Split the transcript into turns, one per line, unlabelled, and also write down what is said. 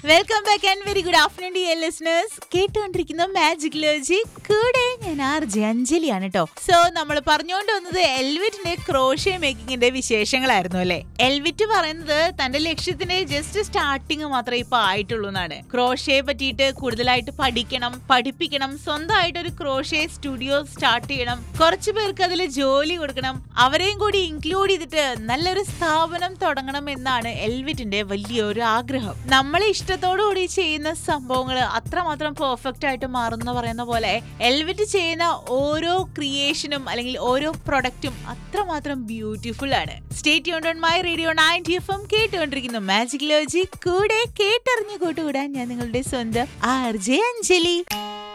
welcome back and very good afternoon dear listeners കേട്ടുകൊണ്ടിരിക്കുന്ന magic ലോജി കൂടെ ഞാൻ ആർ ജെ അഞ്ജലിയാണ് കേട്ടോ സോ നമ്മൾ പറഞ്ഞുകൊണ്ട് വന്നത് എൽവിറ്റിന്റെ ക്രോഷ്യ മേക്കിങ്ങിന്റെ വിശേഷങ്ങളായിരുന്നു അല്ലെ എൽവിറ്റ് പറയുന്നത് തന്റെ ലക്ഷ്യത്തിന്റെ ജസ്റ്റ് സ്റ്റാർട്ടിങ് മാത്രമേ ഇപ്പൊ ആയിട്ടുള്ളൂ എന്നാണ് ക്രോഷ്യയെ പറ്റിയിട്ട് കൂടുതലായിട്ട് പഠിക്കണം പഠിപ്പിക്കണം സ്വന്തമായിട്ട് ഒരു ക്രോഷ്യ സ്റ്റുഡിയോ സ്റ്റാർട്ട് ചെയ്യണം കുറച്ചു പേർക്ക് അതിൽ ജോലി കൊടുക്കണം അവരെയും കൂടി ഇൻക്ലൂഡ് ചെയ്തിട്ട് നല്ലൊരു സ്ഥാപനം തുടങ്ങണം എന്നാണ് എൽവിറ്റിന്റെ വലിയൊരു ആഗ്രഹം നമ്മളെ ഇഷ്ടത്തോടു കൂടി ചെയ്യുന്ന സംഭവങ്ങൾ അത്രമാത്രം പെർഫെക്റ്റ് ആയിട്ട് മാറുന്ന പറയുന്ന പോലെ എൽവിറ്റ് ചെയ്യുന്ന ഓരോ ക്രിയേഷനും അല്ലെങ്കിൽ ഓരോ പ്രൊഡക്റ്റും അത്രമാത്രം ബ്യൂട്ടിഫുൾ ആണ് state on my radio ninety F M കേട്ടുകൊണ്ടിരിക്കുന്നു മാജിക് ലോജി കൂടെ കേട്ടറിഞ്ഞു കൂട്ടുകൂടാൻ ഞാൻ നിങ്ങളുടെ സ്വന്തം ആർ ജെ അഞ്ജലി